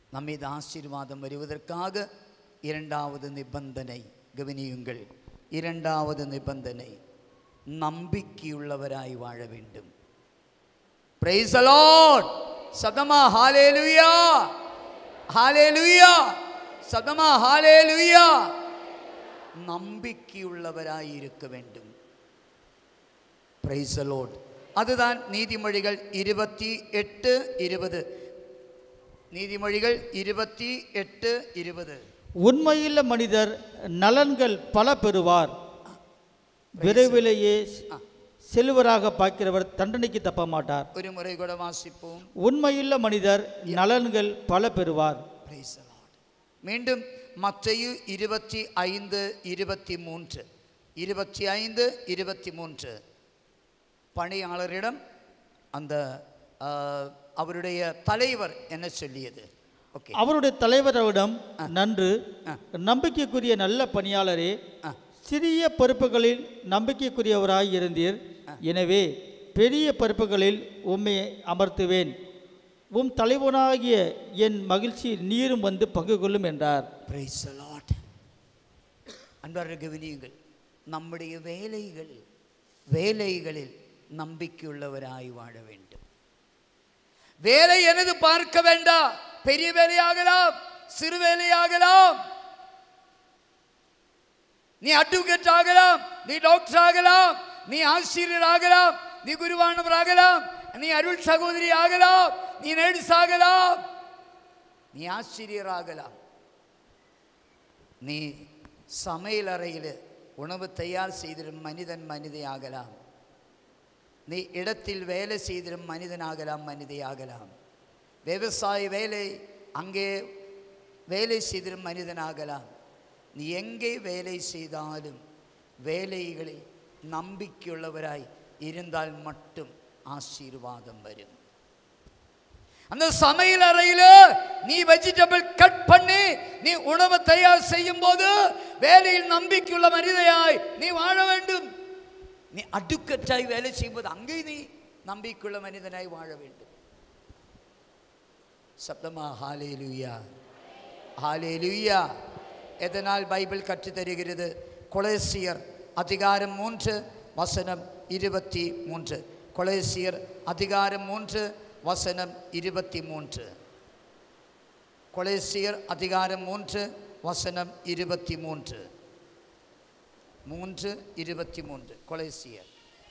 நம் மீது ஆசீர்வாதம் வருவதற்காக இரண்டாவது நிபந்தனை கவனியுங்கள் இரண்டாவது நிபந்தனை நம்பிக்கையுள்ளவராய் வாழ வேண்டும் பிரைஸ் அலாட் சதமா ஹாலேலுயா ஹாலேலுயா சதமா ஹாலேலுயா நம்பிக்கையுள்ளவராய் இருக்க வேண்டும் பிரைஸ் அலோட் அதுதான் நீதிமொழிகள் இருபத்தி எட்டு இருபது நீதிமொழிகள் இருபத்தி எட்டு இருபது உண்மையுள்ள மனிதர் நலன்கள் பல பெறுவார் விரைவிலேயே செல்வராக பார்க்கிறவர் தண்டனைக்கு தப்ப மாட்டார் ஒரு முறை கூட வாசிப்போம் உண்மையுள்ள மனிதர் நலன்கள் பல பெறுவார் Praise the Lord. மீண்டும் மத்தையு இருபத்தி ஐந்து இருபத்தி மூன்று இருபத்தி ஐந்து இருபத்தி மூன்று பணியாளரிடம் அந்த ஆ, அவருடைய தலைவர் என்ன சொல்லியது ஓகே அவருடைய தலைவரிடம் நன்று நம்பிக்கைக்குரிய நல்ல பணியாளரே ஆ. சிறிய பொறுப்புகளில் நம்பிக்கைக்குரியவராய் இருந்தீர் எனவே பெரிய பொறுப்புகளில் உம்மை அமர்த்துவேன் உம் தலைவனாகிய என் மகிழ்ச்சி நீரும் வந்து பங்கு கொள்ளும் என்றார் பிரைஸ் லாட் அன்பார்ந்த கவனியுங்கள் நம்முடைய வேலைகளில் வேலைகளில் நம்பிக்கையுள்ளவராய் வாழ வேண்டும் வேலை எனது பார்க்க வேண்டாம் பெரிய வேலையாகலாம் சிறு வேலையாகலாம் நீ அட்வொகேட் ஆகலாம் நீ டாக்டர் ஆகலாம் நீ ஆசிரியர் ஆகலாம் நீ குருவானவர் ஆகலாம் நீ அருள் சகோதரி ஆகலாம் நீ நர்ஸ் ஆகலாம் நீ ஆசிரியர் ஆகலாம் நீ சமையல் அறையில் உணவு தயார் செய்திடும் மனிதன் மனிதையாகலாம் நீ இடத்தில் வேலை செய்திடும் மனிதனாகலாம் மனிதையாகலாம் விவசாய வேலை அங்கே வேலை செய்திடும் மனிதனாகலாம் நீ எங்கே வேலை செய்தாலும் வேலைகளில் நம்பிக்கையுள்ளவராய் இருந்தால் மட்டும் ஆசீர்வாதம் வரும் அந்த சமையல் அறையில நீ வெஜிடபிள் கட் பண்ணி நீ உணவு தயார் செய்யும் போது வேலையில் நம்பிக்கையுள்ள மனிதையாய் நீ வாழ வேண்டும் நீ அடுக்கட்டாய் வேலை செய்யும்போது அங்கே நீ நம்பிக்கையுள்ள மனிதனாய் வாழ வேண்டும் சப்தமா ஹாலேலுயா ஹாலேலுயா எதனால் பைபிள் கற்றுத் தருகிறது கொலேசியர் அதிகாரம் மூன்று வசனம் இருபத்தி மூன்று கொலேசியர் அதிகாரம் மூன்று வசனம் இருபத்தி மூன்று கொலேசியர் அதிகாரம் மூன்று வசனம் இருபத்தி மூன்று மூன்று இருபத்தி மூன்று கொலேசியர்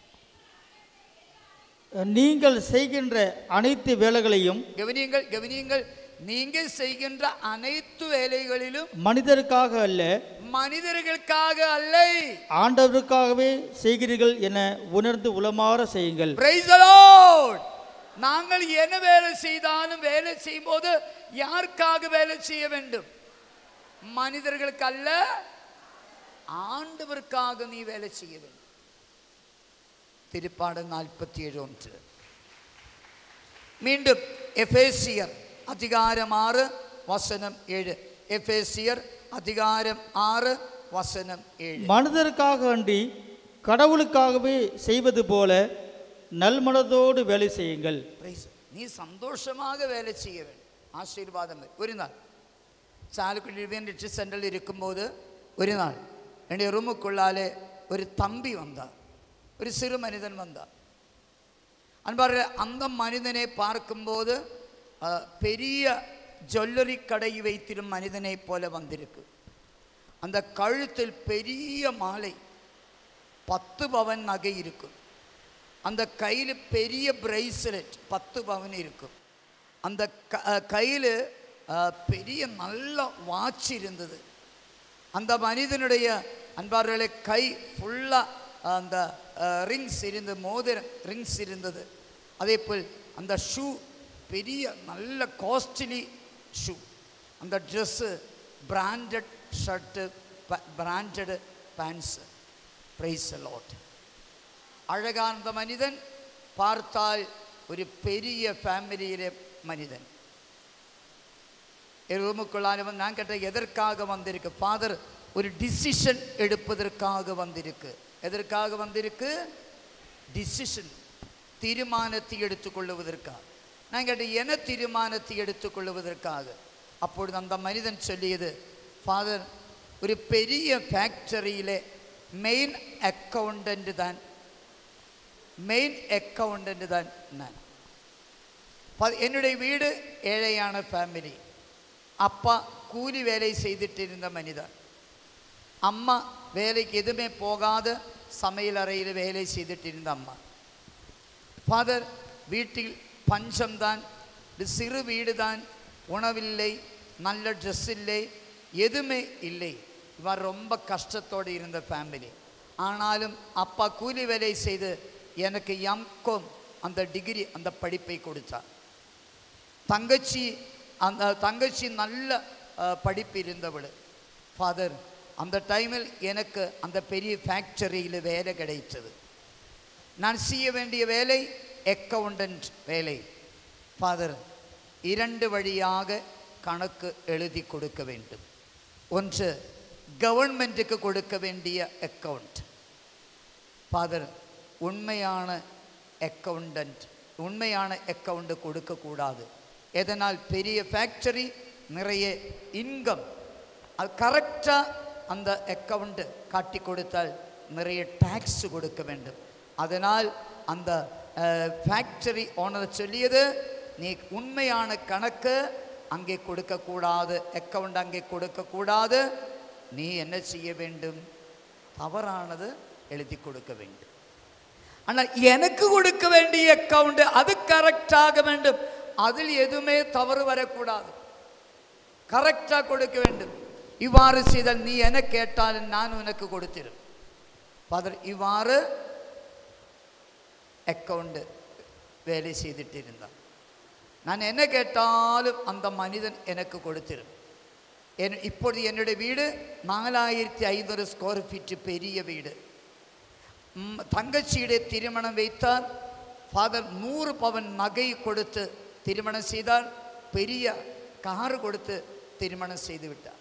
நீங்கள் செய்கின்ற அனைத்து வேலைகளையும் கவனியுங்கள் கவனியுங்கள் நீங்கள் செய்கின்ற அனைத்து வேலைகளிலும் மனிதருக்காக அல்ல மனிதர்களுக்காக அல்ல ஆண்டவருக்காகவே செய்கிறீர்கள் என உணர்ந்து உளமாற செய்யுங்கள் Praise the Lord. நாங்கள் என்ன வேலை செய்தாலும் வேலை செய்யும் போது யாருக்காக வேலை செய்ய வேண்டும் மனிதர்களுக்கு அல்ல ஆண்டவருக்காக நீ வேலை செய்ய வேண்டும் திருப்பாடு நாற்பத்தி ஏழு ஒன்று மீண்டும் எபேசியர் அதிகாரம் ஆறு வசனம் ஏழு எபேசியர் அதிகாரம் ஆறு வசனம் ஏழு மனிதருக்காக அன்றி கடவுளுக்காகவே செய்வது போல நல்மனதோடு வேலை செய்யுங்கள் Praise. நீ சந்தோஷமாக வேலை செய்ய வேண்டும் ஆசீர்வாதம் வரும். ஒரு நாள் ചാലക്കുടി ഡിവൈൻ റിട്രീറ്റ് സെൻ്ററിൽ ഇരിക്കുമ്പോൾ ഒരു നാൾ എൻ്റെ റൂമുക്കുള്ളാലെ ഒരു തമ്പി വന്ന ഒരു சிறு மனிதன் வந்தான் அன்பாரு அந்த மனிதனை பார்க்கும்போது அஹ், பெரிய ஜுவல்லரி கடை வைத்திரும் மனிதனை போல வந்திருக்கு அந்த கழுத்தில் பெரிய மாலை பத்து பவன் நகை இருக்கும் அந்த கையில் பெரிய பிரேஸ்லெட் பத்து பவன் இருக்கும் அந்த க கையில் பெரிய நல்ல வாட்ச் இருந்தது அந்த மனிதனுடைய அன்பார்களே கை ஃபுல்லாக அந்த ரிங்ஸ் இருந்தது மோதிரம் ரிங்ஸ் இருந்தது அதே போல் அந்த ஷூ பெரிய நல்ல காஸ்ட்லி ஷூ அந்த dress branded shirt branded pants praise Lord அழகான அந்த மனிதன் பார்த்தால் ஒரு பெரிய ஃபேமிலியிலே மனிதன் என் ரூமுக்குள்ளான வந்து நான் கேட்டேன் எதற்காக வந்திருக்கு ஃபாதர் ஒரு டிசிஷன் எடுப்பதற்காக வந்திருக்கு எதற்காக வந்திருக்கு டிசிஷன் தீர்மானத்தை எடுத்துக்கொள்ளுவதற்காக நான் கேட்டேன் என்ன தீர்மானத்தை எடுத்துக்கொள்ளுவதற்காக அப்பொழுது அந்த மனிதன் சொல்லியது ஃபாதர் ஒரு பெரிய ஃபேக்டரியிலே மெயின் அக்கௌண்டன்ட் தான் மெயின் அக்கௌண்டன்ட் தான் நான் ப- என்னுடைய வீடு ஏழையான ஃபேமிலி அப்பா கூலி வேலை செய்துட்டிருந்த மனிதன் அம்மா வேலைக்கு எதுவுமே போகாத சமையல் அறையில் வேலை செய்துட்டிருந்த அம்மா ஃபாதர் வீட்டில் பஞ்சம்தான் ஒரு சிறு வீடு தான் உணவில்லை நல்ல ட்ரெஸ் இல்லை எதுவுமே இல்லை இவர் ரொம்ப கஷ்டத்தோடு இருந்த ஃபேமிலி ஆனாலும் அப்பா கூலி வேலை செய்து எனக்கு எம்கோம் அந்த டிகிரி அந்த படிப்பை கொடுத்தார் தங்கச்சி அந்த தங்கச்சி நல்ல அஹ், படிப்பு இருந்தவள் ஃபாதர் அந்த டைமில் எனக்கு அந்த பெரிய ஃபேக்டரியில் வேலை கிடைத்தது நான் செய்ய வேண்டிய வேலை அக்கவுண்டன்ட் வேலை ஃபாதர் இரண்டு வழியாக கணக்கு எழுதி கொடுக்க வேண்டும் ஒன்று கவர்மெண்ட்டுக்கு கொடுக்க வேண்டிய அக்கவுண்ட் ஃபாதர் உண்மையான அக்கவுண்டன்ட் உண்மையான அக்கவுண்ட் கொடுக்கக்கூடாது எதனால் பெரிய ஃபேக்டரி நிறைய இன்கம் அது கரெக்டாக அந்த அக்கவுண்ட் காட்டி கொடுத்தால் நிறைய டேக்ஸ் கொடுக்க வேண்டும் அதனால் அந்த ஃபேக்டரி ஓனர் சொல்லியது நீ உண்மையான கணக்கு அங்கே கொடுக்கக்கூடாது அக்கவுண்ட் அங்கே கொடுக்கக்கூடாது நீ என்ன செய்ய வேண்டும் தவறானது எழுதி கொடுக்க வேண்டும் ஆனால் எனக்கு கொடுக்க வேண்டிய அக்கவுண்ட் அது கரெக்டாக வேண்டும் அதில் எதுவுமே தவறு வரக்கூடாது கரெக்டாக கொடுக்க வேண்டும் இவ்வாறு செய்தால் நீ என்ன கேட்டாலும் நான் உனக்கு கொடுத்திரும் ஃபாதர் இவ்வாறு அக்கவுண்ட் வேலை செய்துட்டு இருந்தான் நான் என்ன கேட்டாலும் அந்த மனிதன் எனக்கு கொடுத்திரும் என் இப்பொழுது என்னுடைய வீடு நாலாயிரத்தி ஐநூறு ஸ்கொயர் ஃபீட்டு பெரிய வீடு ம், தங்கச்சியுடைய திருமணம் வைத்தார் ஃபாதர் நூறு பவன் நகை கொடுத்து திருமணம் செய்தார் பெரிய கார் கொடுத்து திருமணம் செய்து விட்டார்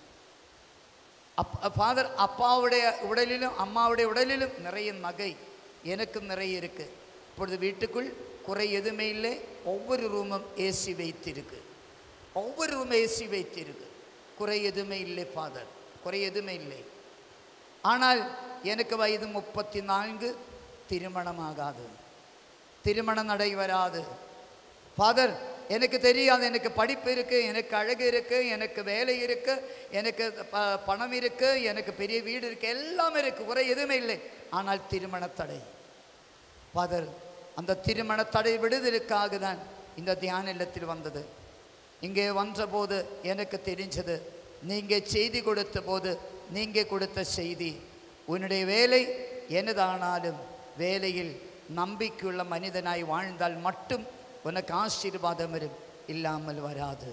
அப் ஃபாதர் அப்பாவுடைய உடலிலும் அம்மாவுடைய உடலிலும் நிறைய நகை எனக்கும் நிறைய இருக்கு இப்பொழுது வீட்டுக்குள் குறை எதுவுமே இல்லை ஒவ்வொரு ரூமும் ஏசி வைத்திருக்கு ஒவ்வொரு ரூமும் ஏசி வைத்திருக்கு குறை எதுவுமே இல்லை ஃபாதர் குறை எதுவுமே இல்லை ஆனால் எனக்கு வயது முப்பத்தி நான்கு திருமணமாகாது திருமணம் நடைபெறாது ஃபாதர் எனக்கு தெரியாது எனக்கு படிப்பு இருக்கு எனக்கு அழகு இருக்கு எனக்கு வேலை இருக்கு எனக்கு ப- பணம் இருக்கு எனக்கு பெரிய வீடு இருக்கு எல்லாம் இருக்கு குறை எதுவுமே இல்லை ஆனால் திருமண தடை ஃபாதர் அந்த திருமண தடை விடுதலுக்காக தான் இந்த தியான இல்லத்தில் வந்தது இங்கே வந்தபோது எனக்கு தெரிஞ்சது நீங்கள் செய்தி கொடுத்த போது நீங்கள் கொடுத்த செய்தி உன்னுடைய வேலை என்னதானாலும் வேலையில் நம்பிக்கையுள்ள மனிதனாய் வாழ்ந்தால் மட்டும் உனக்கு ஆசீர்வாதம் வரும் இல்லாமல் வராது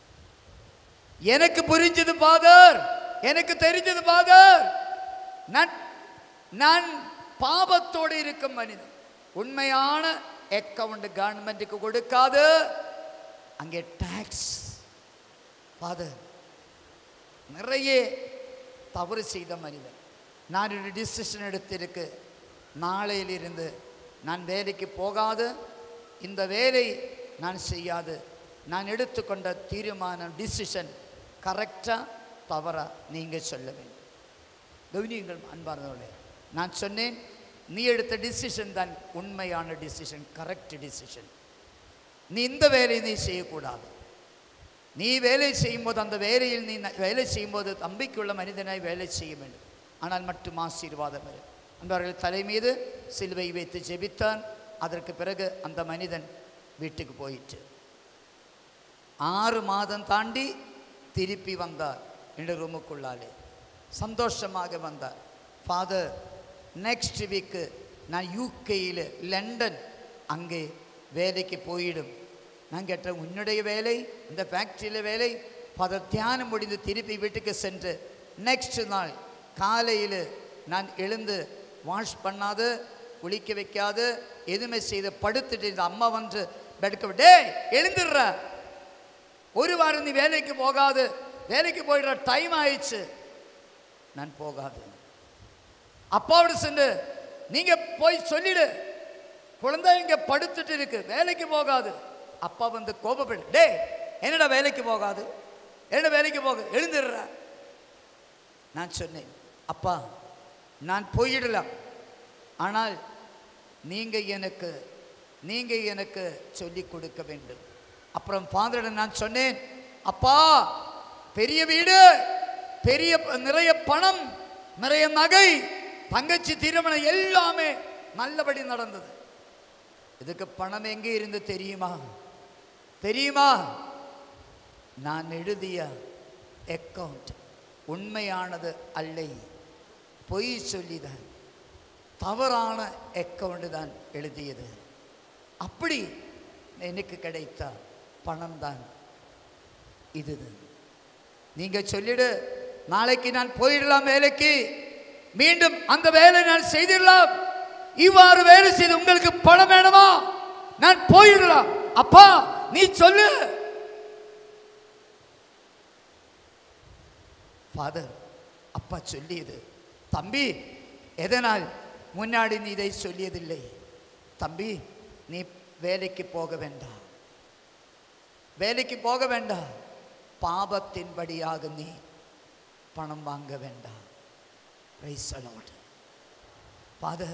எனக்கு புரிஞ்சது ஃபாதர் எனக்கு தெரிஞ்சது ஃபாதர் நான் நான் பாவத்தோடு இருக்கும் மனிதன் உண்மையான அக்கவுண்ட் கவர்மெண்ட்டுக்கு கொடுக்காது அங்கே டாக்ஸ் ஃபாதர் நிறைய தவறு செய்த மனிதன் நான் ஒரு டிசிஷன் எடுத்திருக்கு நாளையிலிருந்து நான் வேலைக்கு போகாது இந்த வேலை நான் செய்யாது நான் எடுத்துக்கொண்ட தீர்மானம் டிசிஷன் கரெக்டாக தவறா நீங்கள் சொல்ல வேண்டும் கவனியுங்கள் அன்பார்ந்தவர்களே நான் சொன்னேன் நீ எடுத்த டிசிஷன் தான் உண்மையான டிசிஷன் கரெக்ட் டிசிஷன் நீ இந்த வேலையை நீ செய்யக்கூடாது நீ வேலை செய்யும்போது அந்த வேலையில் நீ ந- வேலை செய்யும்போது நம்பிக்கையுள்ள மனிதனாய் வேலை செய்ய வேண்டும் ஆனால் மட்டும் ஆசீர்வாதம் வரும் அன்பவர்கள் தலை மீது சிலுவை வைத்து ஜெபித்தான் அதற்கு பிறகு அந்த மனிதன் வீட்டுக்கு போயிற்று ஆறு மாதம் தாண்டி திருப்பி வந்தார் என்ற ரூமுக்குள்ளாலே சந்தோஷமாக வந்தார் ஃபாதர் நெக்ஸ்ட் வீக்கு நான் யூகேயில் லண்டன் அங்கே வேலைக்கு போயிடும் நான் கேட்டேன் உன்னுடைய வேலை இந்த ஃபேக்ட்ரியில் வேலை ஃபாதர் தியானம் முடிந்து திருப்பி வீட்டுக்கு சென்று நெக்ஸ்ட் நாள் காலையில் நான் எழுந்து வாஷ் பண்ணாது குளிக்க வைக்காது எதுவுமே செய்து படுத்துட்டு இந்த அம்மா வந்து பெடுக்க டே எழுந்துடுற ஒரு வாரம் நீ வேலைக்கு போகாது வேலைக்கு போயிடுற டைம் ஆயிடுச்சு நான் போகாது அப்பாவோட சென்று நீங்க போய் சொல்லிடு குழந்தை இங்க படுத்துட்டு இருக்கு வேலைக்கு போகாது அப்பா வந்து கோபப்படு டே என்னடா வேலைக்கு போகாது என்ன வேலைக்கு போக எழுந்துடுற நான் சொன்னேன் அப்பா நான் போயிடலாம் ஆனால் நீங்க எனக்கு நீங்க எனக்கு சொல்லி கொடுக்க வேண்டும் அப்புறம் ஃபாதரிடம் நான் சொன்னேன் அப்பா பெரிய வீடு பெரிய ப- நிறைய பணம் நிறைய நகை தங்கச்சி திருமணம் எல்லாமே நல்லபடி நடந்தது இதுக்கு பணம் எங்கே இருந்து தெரியுமா தெரியுமா நான் எழுதிய அக்கவுண்ட் உண்மையானது அல்லை பொய் சொல்லிதான் தவறான அக்கவுண்ட் தான் எழுதியது அப்படி எனக்கு கிடைத்த பணம் தான் இது நீங்க சொல்லிடு நாளைக்கு நான் போயிடலாம் வேலைக்கு மீண்டும் அந்த வேலை நான் செய்திடலாம் இவ்வாறு வேலை செய்து உங்களுக்கு பணம் வேணுமா நான் போயிடலாம் அப்பா நீ சொல்லு ஃபாதர் அப்பா சொல்லியது தம்பி எதனால் முன்னாடி நீ இதை சொல்லியதில்லை தம்பி நீ வேலைக்கு போக வேண்டாம் வேலைக்கு போக வேண்டாம் பாபத்தின்படியாக நீ பணம் வாங்க வேண்டாம் Praise the Lord. ஃபாதர்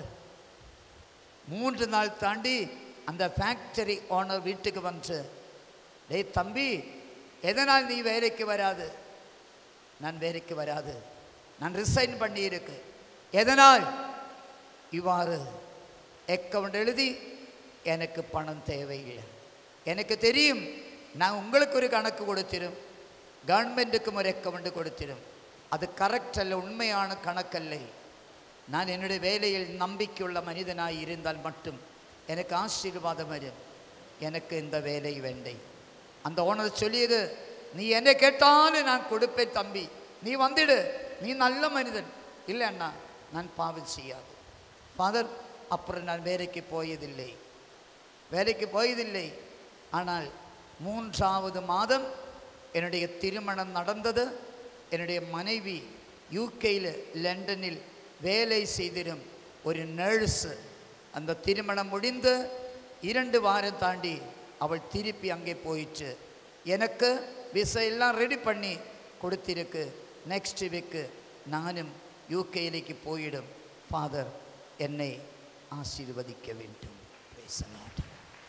மூன்று நாள் தாண்டி அந்த ஃபேக்டரி ஓனர் வீட்டுக்கு வந்து டேய் தம்பி எதனால் நீ வேலைக்கு வராது நான் வேலைக்கு வராது நான் ரிசைன் பண்ணியிருக்கு எதனால் இவ்வாறு அக்கவுண்ட் எழுதி எனக்கு பணம் தேவையில்லை எனக்கு தெரியும் நான் உங்களுக்கு ஒரு கணக்கு கொடுத்திரும் கவர்மெண்ட்டுக்கும் ஒரு அக்கவுண்ட் கொடுத்திரும் அது கரெக்ட் அல்ல உண்மையான கணக்கல்ல நான் என்னுடைய வேலையில் நம்பிக்கையுள்ள மனிதனாய் இருந்தால் மட்டும் எனக்கு ஆசீர்வாதம் வரும் எனக்கு இந்த வேலை வேண்டை அந்த ஓனர் சொல்லியது நீ என்ன கேட்டாலும் நான் கொடுப்பேன் தம்பி நீ வந்துடு நீ நல்ல மனிதன் இல்லை அண்ணா நான் பாவம் செய்யாது ஃபாதர் அப்புறம் நான் வேலைக்கு போயதில்லை வேலைக்கு போயதில்லை ஆனால் மூன்றாவது மாதம் என்னுடைய திருமணம் நடந்தது என்னுடைய மனைவி யூகேயில் லண்டனில் வேலை செய்திடும் ஒரு நர்ஸு அந்த திருமணம் முடிந்து இரண்டு வாரம் தாண்டி அவள் திருப்பி அங்கே போயிற்று எனக்கு விசா எல்லாம் ரெடி பண்ணி கொடுத்திருக்கு நெக்ஸ்ட் வீக்கு நானும் யூகேயிലേക്ക് போயிடும் ஃபாதர் என்னை ஆசீர்வதிக்க வேண்டும் Praise the Lord.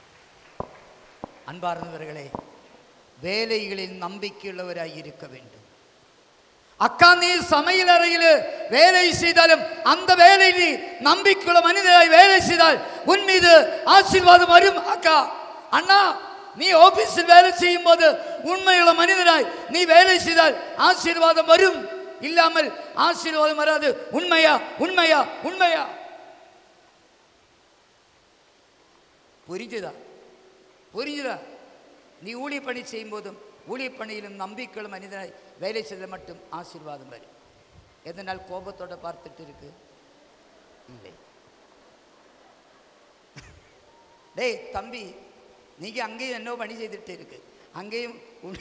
அன்பார்ந்தவர்களே வேலைகளில் நம்பிக்கையுள்ளவராய் இருக்க வேண்டும் அக்கா நீ சமையல் அறையில் வேலை செய்தாலும் அந்த வேலை நீ நம்பிக்கையுள்ள மனிதராய் வேலை செய்தால் உன் மீது ஆசீர்வாதம் வரும் அக்கா அண்ணா நீ ஆபீஸில் வேலை செய்யும் போது உண்மையுள்ள மனிதராய் நீ வேலை செய்தால் ஆசீர்வாதம் வரும் இல்லாமல் ஆசீர்வாதம் வராது உண்மையா உண்மையா உண்மையா புரிஞ்சுதா புரிஞ்சுதா நீ ஊழிய பணி செய்யும் போதும் ஊழிய பணியிலும் நம்பிக்கையுள்ள மனிதனாய் வேலை செய்த மட்டும் ஆசீர்வாதம் வரும் எதனால் கோபத்தோட பார்த்துட்டு இருக்கு இல்லை டேய் தம்பி நீங்க அங்கேயும் என்ன பணி செய்துட்டு இருக்கு அங்கேயும் உன்-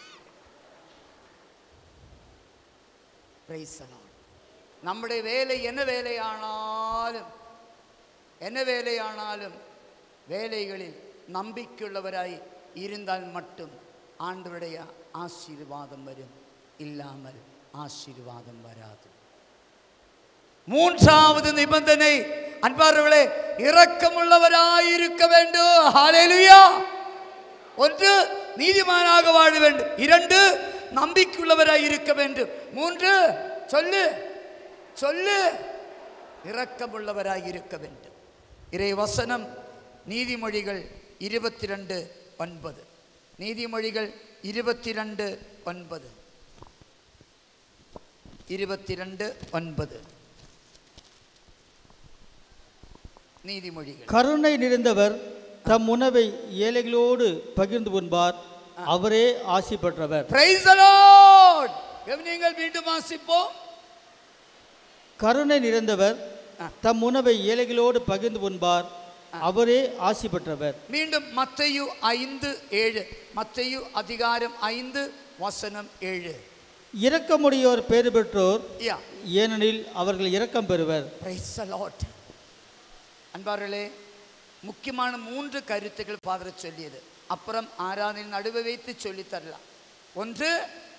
Praise the Lord. நம்முடைய வேலை என்ன வேலையானாலும் என்ன வேலையானாலும் வேலைகளில் நம்பிக்கையுள்ளவராய் இருந்தால் மட்டும் ஆண்டவருடைய ஆசீர்வாதம் வரும் இல்லாமல் ஆசீர்வாதம் வராது மூன்றாவது நிபந்தனை அன்பார்களே இரக்கமுள்ளவராயிருக்க வேண்டும் ஹalleluya ஒன்று நீதிமானாக வாழ வேண்டும் இரண்டு நம்பிக்கையுள்ளவராய் இருக்க வேண்டும் மூன்று சொல்லு சொல்லு இரக்கமுள்ளவராய் இருக்க வேண்டும் இறை வசனம் நீதிமொழிகள் இருபத்தி ரெண்டு ஒன்பது நீதிமொழிகள் இருபத்தி ரெண்டு ஒன்பது இருபத்தி ரெண்டு ஒன்பது நீதிமொழிகள் கருணை நிறைந்தவர் தம் உணவை ஏழைகளோடு பகிர்ந்து உண்பார் அவரே ஆசி பெற்றவர் Praise the Lord. கவனியங்கள் மீண்டும் வாசிப்போம் கருணை நிறைந்தவர் தம் உணவை ஏழைகளோடு பகிர்ந்து உண்பார் அவரே ஆசி பெற்றவர் மீண்டும் மத்தையு ஐந்து ஏழு மத்தையு அதிகாரம் ஐந்து வசனம் ஏழு இரக்கமுடையோர் பேறு பெற்றோர் யா ஏனெனில் அவர்கள் இரக்கம் பெறுவர் பிரைஸ் லாட் அன்பார்களே முக்கியமான மூன்று கருத்துக்கள் ஃபாதர் சொல்லியது அப்புறம் ஆராதனை நடுவே வைத்து சொல்லித் தரலாம் ஒன்று